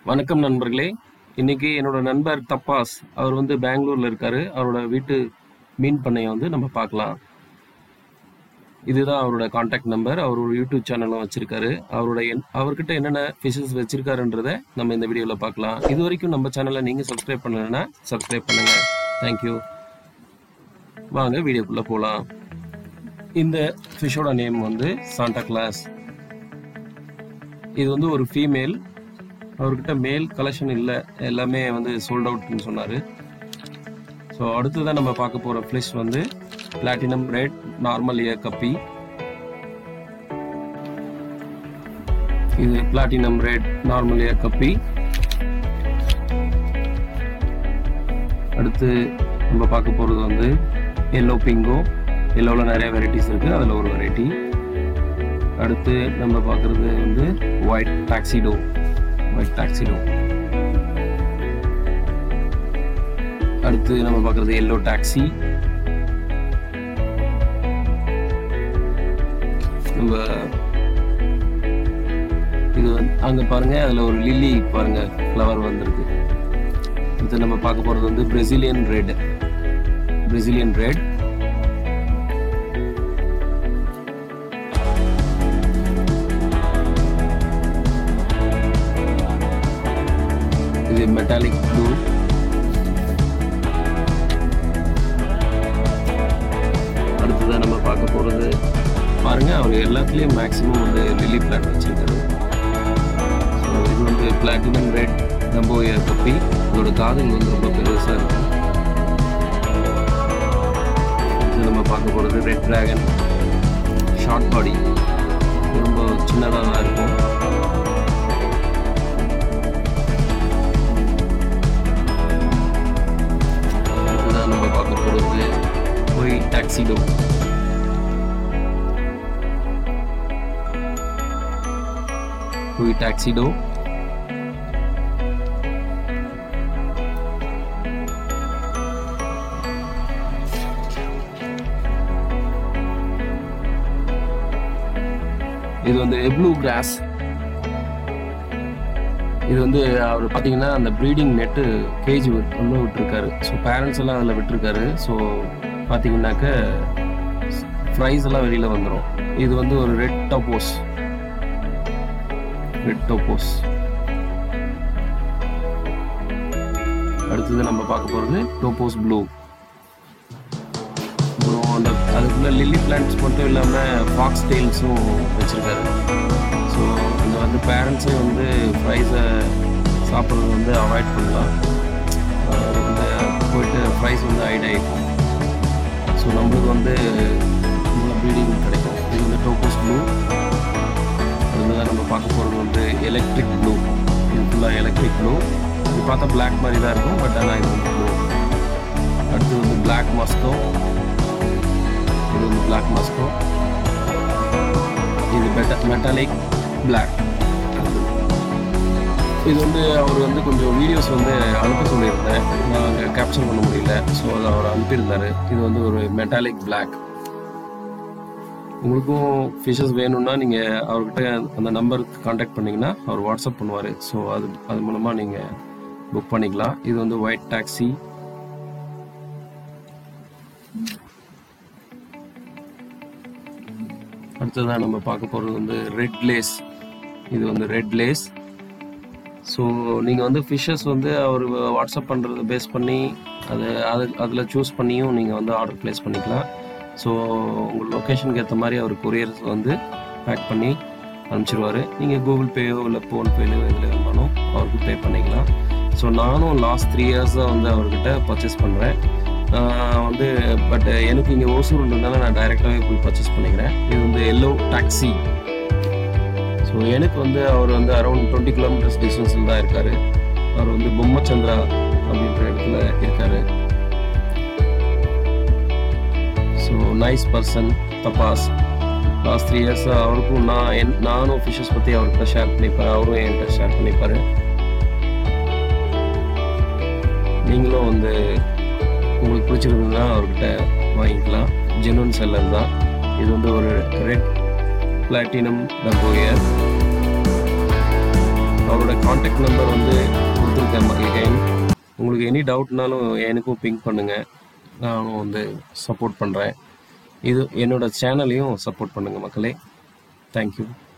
வணக்கம் நண்பர்களே இன்னைக்கு என்னோட நண்பர் தப்பாஸ் அவர் வந்து பெங்களூர்ல இருக்காரு அவரோட வீட்டு மீன் பண்ணையை வந்து நம்ம பார்க்கலாம் இதுதான் அவரோட காண்டாக்ட் நம்பர் அவர் ஒரு யூடியூப் சேனலும் வச்சிருக்காரு அவரோட என்- அவர்கிட்ட என்னென்ன ஃபிஷஸ் வச்சிருக்காருன்றத நம்ம இந்த வீடியோவில் பார்க்கலாம் இது வரைக்கும் நம்ம சேனலை நீங்கள் சப்ஸ்கிரைப் பண்ணலைன்னா சப்ஸ்கிரைப் பண்ணுங்க தேங்க்யூ வாங்க வீடியோக்குள்ளே போகலாம் இந்த ஃபிஷ்ஷோட நேம் வந்து சாண்டா கிளாஸ் இது வந்து ஒரு ஃபீமேல் அவர்கிட்ட மேல் கலெக்ஷன் இல்லை எல்லாமே வந்து சோல்ட் அவுட்னு சொன்னார் ஸோ அடுத்ததான் நம்ம பார்க்க போகிற ஃப்ளிஷ் வந்து பிளாட்டினம் ரெட் நார்மல் இயர் கப்பி இது பிளாட்டினம் ரெட் நார்மல் இயர் கப்பி அடுத்து நம்ம பார்க்க போகிறது வந்து எல்லோ பிங்கோ எல்லோவில் நிறைய வெரைட்டிஸ் இருக்குது அதில் ஒரு வெரைட்டி அடுத்து நம்ம பார்க்குறது வந்து ஒயிட் டாக்ஸிடோ ஒயிட் டாக்ஸிடோ அடுத்து நம்ம பார்க்குறது எல்லோ டாக்ஸி நம்ம இது வந்து அங்கே பாருங்க அதில் ஒரு லில்லி பாருங்க ஃப்ளவர் வந்திருக்கு அடுத்து நம்ம பார்க்க போகிறது வந்து பிரசிலியன் ரெட் பிரசிலியன் ரெட் இது மெட்டாலிக் ப்ளூ அடுத்ததாக நம்ம பார்க்க போகிறது பாருங்க அவர் எல்லாத்துலேயும் மேக்ஸிமம் வந்து லில்லி பிளான்ட் வச்சிருக்காரு ஸோ இது வந்து பிளாட்டினம் ரெட் நம்ம கப்பி இதோட காதுகள் வந்து ரொம்ப பெருசாக இருக்கும் இது நம்ம பார்க்க போகிறது ரெட் டிராகன் ஷார்ட் பாடி ரொம்ப சின்னதாக தான் இருக்கும் இதுதான் நம்ம பார்க்க போகிறது போய் டாக்ஸிடோ போய் டாக்ஸிடோ இது வந்து ப்ளூ கிராஸ் இது வந்து அவர் பார்த்தீங்கன்னா அந்த ப்ரீடிங் நெட்டு கேஜ் வந்து விட்டுருக்காரு ஸோ பேரண்ட்ஸ் எல்லாம் அதில் விட்டுருக்காரு ஸோ பார்த்தீங்கன்னாக்க ப்ரைஸ் எல்லாம் வெளியில் வந்துடும் இது வந்து ஒரு ரெட் டோப்போஸ் ரெட் டோப்போஸ் அடுத்தது நம்ம பார்க்க போகிறது டோப்போஸ் ப்ளூ அப்புறம் அந்த அதுக்குள்ள லில்லி பிளான்ட்ஸ் மட்டும் இல்லாமல் ஃபாக்ஸ் டெயில்ஸும் வச்சுருக்காரு ஸோ இங்கே வந்து பேரண்ட்ஸே வந்து ஃப்ரைஸை சாப்பிட்றது வந்து அவாய்ட் பண்ணலாம் ஆஹ் இந்த போயிட்டு ஃப்ரைஸ் வந்து ஹைட் ஆகிக்கும் ஸோ நம்மளுக்கு வந்து நல்ல ப்ரீடிங் கிடைக்கும் இது வந்து டோக்கோஸ் ப்ளூ அதுதான் நம்ம பார்க்க போகிறது வந்து எலக்ட்ரிக் ப்ளூ இது ஃபுல்லாக எலக்ட்ரிக் ப்ளூ இது பார்த்தா Black மாதிரி தான் இருக்கும் பட் ஆனால் இது வந்து ப்ளூ அடுத்து வந்து Black மாஸ்கோ இது வந்து Black மாஸ்கோ இது பெட்ட மெட்டாலிக் பிளாக் இது வந்து அவர் வந்து கொஞ்சம் வீடியோஸ் வந்து அனுப்ப சொல்லியிருந்தேன் நான் அங்கே கேப்சர் பண்ண முடியல ஸோ அதை அவர் அனுப்பியிருந்தாரு இது வந்து ஒரு மெட்டாலிக் பிளாக் உங்களுக்கும் ஃபிஷஸ் வேணும்னா நீங்கள் அவர்கிட்ட அந்த நம்பருக்கு காண்டாக்ட் பண்ணிங்கன்னா அவர் வாட்ஸ்அப் பண்ணுவார் ஸோ அது அது மூலமாக நீங்கள் புக் பண்ணிக்கலாம் இது வந்து ஒயிட் டாக்ஸி அடுத்ததான் நம்ம பார்க்க போகிறது வந்து ரெட் லேஸ் இது வந்து ரெட் லேஸ் ஸோ நீங்கள் வந்து ஃபிஷ்ஷஸ் வந்து அவர் வாட்ஸ்அப் பண்ணுறத பேஸ் பண்ணி அதை அது அதில் சூஸ் பண்ணியும் நீங்கள் வந்து ஆர்டர் ப்ளேஸ் பண்ணிக்கலாம் ஸோ உங்கள் லொக்கேஷனுக்கு ஏற்ற மாதிரி அவர் கொரியர் வந்து பேக் பண்ணி அனுப்பிச்சிருவார் நீங்கள் கூகுள் பேயோ இல்லை ஃபோன்பேலையோ இதில் வேணாலும் அவருக்கு பே பண்ணிக்கலாம் ஸோ நானும் லாஸ்ட் த்ரீ இயர்ஸாக வந்து அவர்கிட்ட பர்ச்சேஸ் பண்ணுறேன் வந்து பட் எனக்கு இங்கே ஓசூர்ன்றதுனால நான் டைரெக்டாகவே போய் பர்ச்சேஸ் பண்ணிக்கிறேன் இது வந்து எல்லோ டாக்ஸி ஸோ எனக்கு வந்து அவர் வந்து அரௌண்ட் டுவெண்ட்டி கிலோமீட்டர்ஸ் டிஸ்டன்ஸில் தான் இருக்கார் அவர் வந்து பொம்மச்சந்திரா அப்படின்ற இடத்துல இருக்கார் so nice person Tapas last three years அவருக்கும் நான் என் நானும் ஃபிஷஸ் பற்றி அவர்கிட்ட ஷேர் பண்ணிப்பேன் அவரும் என்கிட்ட ஷேர் பண்ணிப்பார் நீங்களும் வந்து உங்களுக்கு பிடிச்சிருந்ததுன்னா அவர்கிட்ட வாங்கிக்கலாம் ஜெனுவன் செல்லர் தான் இது வந்து ஒரு ரெட் பிளாட்டினம் டம்போயர் அவரோட காண்டாக்ட் நம்பர் வந்து கொடுத்துருக்கேன் again. உங்களுக்கு எனி டவுட்னாலும் எனக்கும் பிங்க் பண்ணுங்கள் நானும் வந்து சப்போர்ட் பண்ணுறேன் இது என்னோட சேனலையும் சப்போர்ட் பண்ணுங்கள் மக்களே தேங்க்யூ